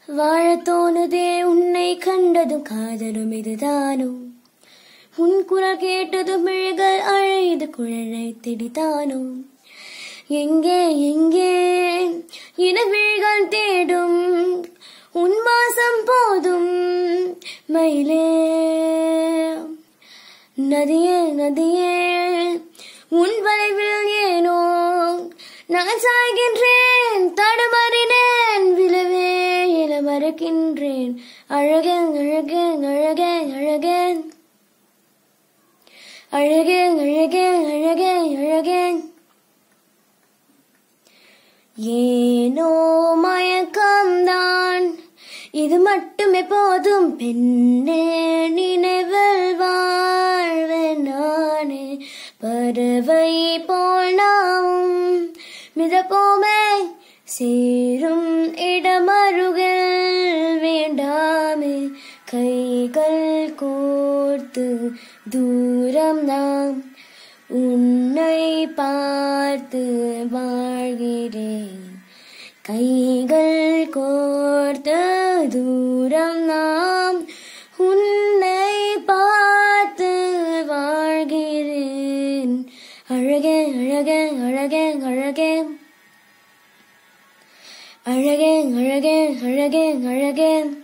வாழத் தோணுதே உன்னை கண்டதும் காதலும் இதுதானோ உன் குரல் கேட்டதும் மிழ்கள் அழைது குழலை திடித்தானோ எங்கே எங்கே இனவிழிகள் தேடும் உன் வாசம் போதும் மயிலே நதியே நதியே உன் வளைவில் ஏனோ நான் சாய்கின்றேன் தடுமாறினேன் விழவே இல மறக்கின்றேன் அழகேன் அழகேன் அழகேன் அழகேன் அழகேன் அழகேன் அழகேன் அழகேன் ஏனோ மயக்கம்தான் இது மட்டுமே போதும் பெண்ணே நினைவில் வாழ்வேன் நானே பறவை போல் நாமும் மிதப்போமே சேரும் இடமருகில் வேண்டாமே கைகள் கோர்த்து தூரம் நாம் உன்னை பார்த்து வாழ்கிறேன் கைகள் கோர்த்து தூரம் நாம் உன்னை பார்த்து வாழ்கிறேன் அழகே அழகே அழகே அழகே அழகே அழகே அழகே அழகே